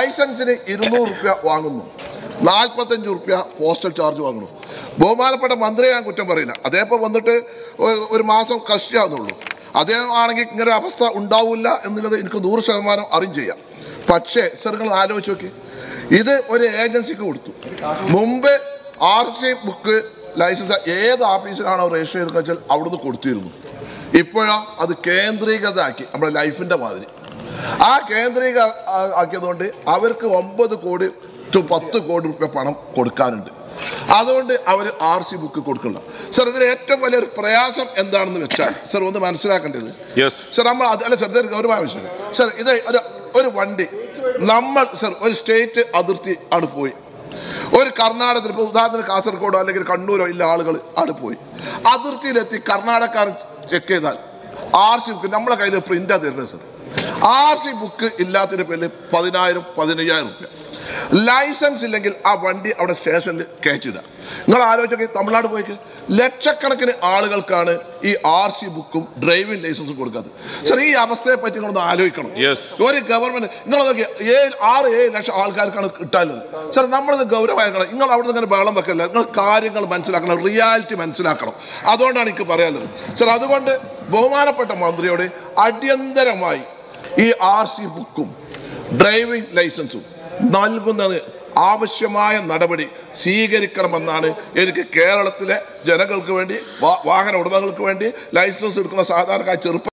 ലൈസൻസിന് ഇരുന്നൂറ് റുപ്യ വാങ്ങുന്നു നാൽപ്പത്തഞ്ച് റുപ്യ പോസ്റ്റൽ ചാർജ് വാങ്ങുന്നു ബഹുമാനപ്പെട്ട മന്ത്രിയെ ഞാൻ കുറ്റം പറയില്ല അദ്ദേഹം വന്നിട്ട് ഒ- ഒരു മാസം കഷ്ടിയാവുന്നുള്ളൂ അദ്ദേഹം ആണെങ്കിൽ ഇങ്ങനെ ഒരു അവസ്ഥ ഉണ്ടാവില്ല എന്നുള്ളത് എനിക്ക് നൂറ് ശതമാനം അറിയും ചെയ്യാം പക്ഷേ സർ നിങ്ങൾ ആലോചിച്ച് നോക്കി ഇത് ഒരു ഏജൻസിക്ക് കൊടുത്തു മുമ്പ് ആർ സി ബുക്ക് ലൈസൻസ് ഏത് ഓഫീസിലാണോ രജിസ്റ്റർ ചെയ്തെന്ന് വെച്ചാൽ അവിടുന്ന് കൊടുത്തിരുന്നു ഇപ്പോഴാ അത് കേന്ദ്രീകൃതമാക്കി നമ്മുടെ ലൈഫിന്റെ മാതിരി ആ കേന്ദ്രീക ആ- ആക്കിയതുകൊണ്ട് അവർക്ക് ഒമ്പത് കോടി ടു പത്ത് കോടി റുപ്യ പണം കൊടുക്കാനുണ്ട് അതുകൊണ്ട് അവർ ആർ സി ബുക്ക് കൊടുക്കില്ല സർ ഇതിൽ ഏറ്റവും വലിയൊരു പ്രയാസം എന്താണെന്ന് വെച്ചാൽ സർ ഒന്ന് മനസ്സിലാക്കേണ്ടത് യെസ് സർ നമ്മൾ അത് അല്ല സർ ഇതൊരു ഗൗരവമായ വിഷയം സർ ഇത് ഒരു ഒരു വണ്ടി നമ്മൾ സർ ഒരു സ്റ്റേറ്റ് അതിർത്തി ആണ് പോയി ഒരു കർണാടകത്തിൽ ഇപ്പോൾ ഉദാഹരണത്തിന് കാസർഗോഡോ അല്ലെങ്കിൽ കണ്ണൂരോ ഇല്ല ആളുകൾ അവിടെ പോയി അതിർത്തിയിലെത്തി കർണാടകക്കാരൻ ചെക്ക് ചെയ്താൽ ആർ സി ബുക്ക് നമ്മളെ കയ്യിൽ പ്രിന്റാ തരുന്നത് സർ ആർ സി ബുക്ക് ഇല്ലാത്തതിന്റെ പേരിൽ പതിനായിരം പതിനയ്യായിരം റുപ്യ ലൈസൻസ് ഇല്ലെങ്കിൽ ആ വണ്ടി അവിടെ സ്റ്റേഷനിൽ കയറ്റിയിടുക നിങ്ങൾ ആലോചിച്ചൊക്കെ തമിഴ്നാട് പോയിക്ക് ലക്ഷക്കണക്കിന് ആളുകൾക്കാണ് ഈ ആർ സി ബുക്കും ഡ്രൈവിംഗ് ലൈസൻസും കൊടുക്കാത്തത് സർ ഈ അവസ്ഥയെ പറ്റി നിങ്ങളൊന്ന് ആലോചിക്കണം Yes. ഒരു ഗവൺമെന്റ് നിങ്ങൾ നോക്കി ഏഴ് ആറ് ഏഴ് ലക്ഷം ആൾക്കാർക്കാണ് കിട്ടാനുള്ളത് സാർ നമ്മളിത് ഗൗരവമാക്കണം നിങ്ങൾ അവിടെ നിന്ന് ഇങ്ങനെ ബഹളം വെക്കല്ല നിങ്ങൾ കാര്യങ്ങൾ മനസ്സിലാക്കണം റിയാലിറ്റി മനസ്സിലാക്കണം അതുകൊണ്ടാണ് എനിക്ക് പറയാനുള്ളത് സാർ അതുകൊണ്ട് ബഹുമാനപ്പെട്ട മന്ത്രിയോട് അടിയന്തരമായി ഈ ആർ സി ബുക്കും ഡ്രൈവിംഗ് ലൈസൻസും നൽകുന്നത് ആവശ്യമായ നടപടി സ്വീകരിക്കണമെന്നാണ് എനിക്ക് കേരളത്തിലെ ജനങ്ങൾക്ക് വേണ്ടി വാ- വാഹന ഉടമകൾക്ക് വേണ്ടി ലൈസൻസ് എടുക്കുന്ന സാധാരണക്കാർ ചെറുപ്പ